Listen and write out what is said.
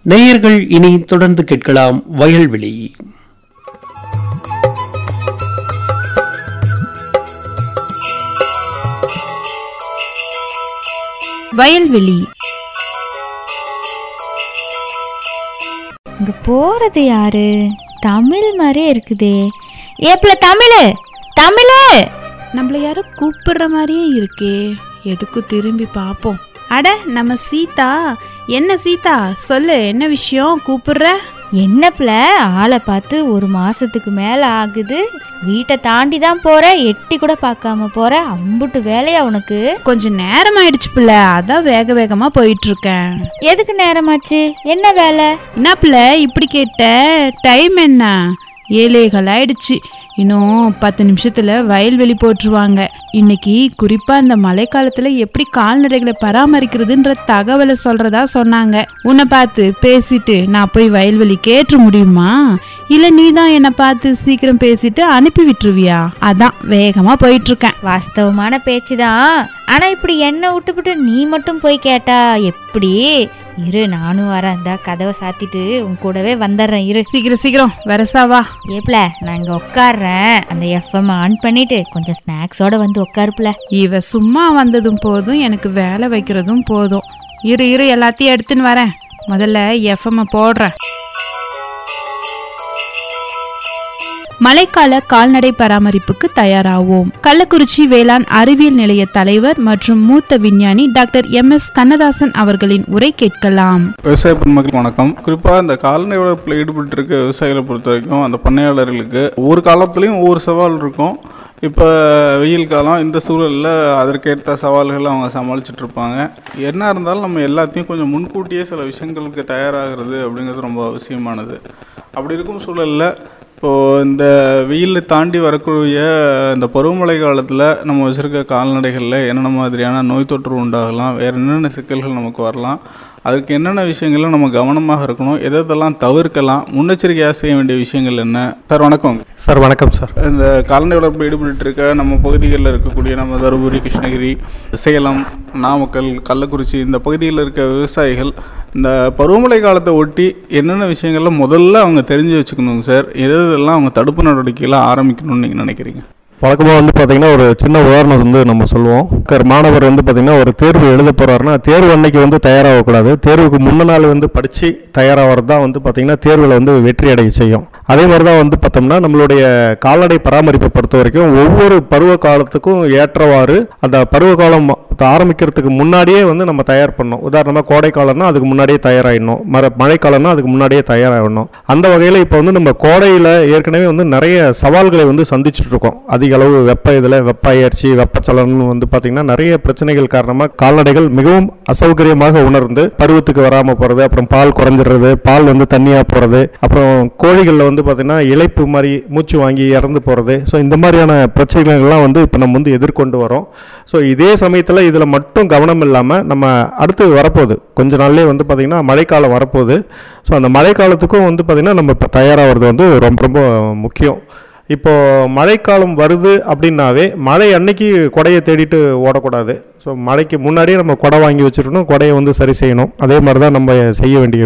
நேயர்கள் இனி தொடர்ந்து கேட்கலாம் வயல்வெளி வயல்வெளி இங்க போறது யாரு தமிழ் மாதிரியே இருக்குதே ஏப்ல தமிழ் தமிழ் நம்மள யாரோ கூப்பிடுற மாதிரியே இருக்கே எதுக்கு திரும்பி பார்ப்போம் அட நம்ம சீதா என்ன சீதா சொல்லு என்ன விஷயம் கூப்பிடுற என்னப்ல ஆளை பார்த்து ஒரு மாசத்துக்கு மேல ஆகுது வீட்டை தாண்டி தான் போற எட்டி கூட பார்க்காம போற அம்புட்டு வேலையா உனக்கு கொஞ்சம் நேரம் ஆயிடுச்சு பிள்ளை அதான் வேக வேகமா போயிட்டு இருக்கேன் எதுக்கு நேரமாச்சு என்ன வேலை என்ன பிள்ளை இப்படி கேட்ட டைம் என்ன ஏழேகால் ஆயிடுச்சு இன்னும் பத்து நிமிஷத்துல வயல்வெளி போட்டுருவாங்க இன்னைக்கு குறிப்பா இந்த மழைக்காலத்துல எப்படி கால்நடைகளை பராமரிக்கிறதுன்ற தகவலை சொல்றதா சொன்னாங்க உன்னை பார்த்து பேசிட்டு நான் போய் வயல்வெளி கேட்டு முடியுமா இல்ல நீ தான் என்னை பார்த்து சீக்கிரம் பேசிட்டு அனுப்பி விட்டுருவியா அதான் வேகமா போயிட்டு இருக்கேன் வாஸ்தவமான பேச்சுதான் ஆனா இப்படி என்ன விட்டுப்புட்டு நீ மட்டும் போய் கேட்டா எப்படி இரு நானும் வரேன் இந்த கதவை சாத்திட்டு உன் கூடவே வந்துடுறேன் இரு சீக்கிரம் சீக்கிரம் வரசாவா ஏப்ல நான் இங்க உட்காடுறேன் அந்த எஃப்எம் ஆன் பண்ணிட்டு கொஞ்சம் ஸ்நாக்ஸோட வந்து உட்காருப்ல இவ சும்மா வந்ததும் போதும் எனக்கு வேலை வைக்கிறதும் போதும் இரு இரு எல்லாத்தையும் எடுத்துன்னு வரேன் முதல்ல எஃப்எம் போடுறேன் மழைக்கால கால்நடை பராமரிப்புக்கு தயாராவோம் கள்ளக்குறிச்சி வேளாண் அறிவியல் நிலைய தலைவர் மற்றும் மூத்த விஞ்ஞானி டாக்டர் எம் எஸ் கண்ணதாசன் அவர்களின் உரை கேட்கலாம் விவசாய பெருமக்கள் வணக்கம் குறிப்பாக இந்த கால்நடை வளர்ப்பில் ஈடுபட்டு இருக்க விவசாயிகளை பொறுத்த வரைக்கும் அந்த பண்ணையாளர்களுக்கு ஒவ்வொரு காலத்துலேயும் ஒவ்வொரு சவால் இருக்கும் இப்போ வெயில் காலம் இந்த சூழலில் அதற்கேற்ற சவால்களை அவங்க சமாளிச்சுட்டு இருப்பாங்க என்ன இருந்தாலும் நம்ம எல்லாத்தையும் கொஞ்சம் முன்கூட்டியே சில விஷயங்களுக்கு தயாராகிறது அப்படிங்கிறது ரொம்ப அவசியமானது அப்படி இருக்கும் சூழலில் இப்போது இந்த வெயிலை தாண்டி வரக்கூடிய இந்த பருவமழை காலத்தில் நம்ம வச்சுருக்க கால்நடைகளில் என்னென்ன மாதிரியான நோய் தொற்று உண்டாகலாம் வேறு என்னென்ன சிக்கல்கள் நமக்கு வரலாம் அதுக்கு என்னென்ன விஷயங்கள்ல நம்ம கவனமாக இருக்கணும் எதை எதெல்லாம் தவிர்க்கலாம் முன்னெச்சரிக்கையாக செய்ய வேண்டிய விஷயங்கள் என்ன சார் வணக்கம் சார் வணக்கம் சார் இந்த கால்நடை வளர்ப்பு ஈடுபட்டு இருக்க நம்ம பகுதிகளில் இருக்கக்கூடிய நம்ம தருமபுரி கிருஷ்ணகிரி சேலம் நாமக்கல் கள்ளக்குறிச்சி இந்த பகுதியில் இருக்க விவசாயிகள் இந்த பருவமழை காலத்தை ஒட்டி என்னென்ன விஷயங்கள்ல முதல்ல அவங்க தெரிஞ்சு வச்சுக்கணுங்க சார் எது எதெல்லாம் அவங்க தடுப்பு நடவடிக்கைகளை ஆரம்பிக்கணும்னு நீங்கள் நினைக்கிறீங்க வழக்கமாக வந்து பார்த்தீங்கன்னா ஒரு சின்ன உதாரணம் வந்து நம்ம சொல்லுவோம் கர் மாணவர் வந்து பார்த்தீங்கன்னா ஒரு தேர்வு எழுத போகிறாருன்னா தேர்வு அன்னைக்கு வந்து தயாராகக்கூடாது தேர்வுக்கு முன்ன நாள் வந்து படித்து தயாராகிறது தான் வந்து பார்த்தீங்கன்னா தேர்வில் வந்து வெற்றி அடைய செய்யும் அதே மாதிரி தான் வந்து பார்த்தோம்னா நம்மளுடைய கால்நடை பராமரிப்பை பொறுத்த வரைக்கும் ஒவ்வொரு பருவ காலத்துக்கும் ஏற்றவாறு அந்த பருவ காலம் ஆரம்பிக்கிறதுக்கு முன்னாடியே வந்து நம்ம தயார் பண்ணணும் உதாரணமாக கோடை காலம்னா அதுக்கு முன்னாடியே தயாராகிடணும் மர மழைக்காலம்னா அதுக்கு முன்னாடியே தயாராகிடணும் அந்த வகையில் இப்போ வந்து நம்ம கோடையில் ஏற்கனவே வந்து நிறைய சவால்களை வந்து சந்திச்சுட்டு இருக்கோம் அதிக அளவு வெப்ப இதில் வெப்ப அயற்சி வெப்பச்சலனம் வந்து பார்த்திங்கன்னா நிறைய பிரச்சனைகள் காரணமாக கால்நடைகள் மிகவும் அசௌகரியமாக உணர்ந்து பருவத்துக்கு வராமல் போகிறது அப்புறம் பால் குறைஞ்சிடுறது பால் வந்து தண்ணியாக போகிறது அப்புறம் கோழிகளில் வந்து பார்த்திங்கன்னா இளைப்பு மாதிரி மூச்சு வாங்கி இறந்து போகிறது ஸோ இந்த மாதிரியான பிரச்சனைகள்லாம் வந்து இப்போ நம்ம வந்து எதிர்கொண்டு வரோம் ஸோ இதே சமயத்தில் இதில் மட்டும் கவனம் இல்லாமல் நம்ம அடுத்து வரப்போகுது கொஞ்ச நாள்லேயே வந்து பார்த்திங்கன்னா மழைக்காலம் வரப்போகுது ஸோ அந்த மழைக்காலத்துக்கும் வந்து பார்த்திங்கன்னா நம்ம இப்போ தயாராகிறது வந்து ரொம்ப ரொம்ப முக்கியம் இப்போ மழைக்காலம் வருது அப்படின்னாவே மழை அன்னைக்கு கொடையை தேடிட்டு ஓடக்கூடாது ஸோ மழைக்கு முன்னாடியே நம்ம கொடை வாங்கி வச்சிருக்கணும் கொடையை வந்து சரி செய்யணும் அதே மாதிரி தான் நம்ம செய்ய வேண்டிய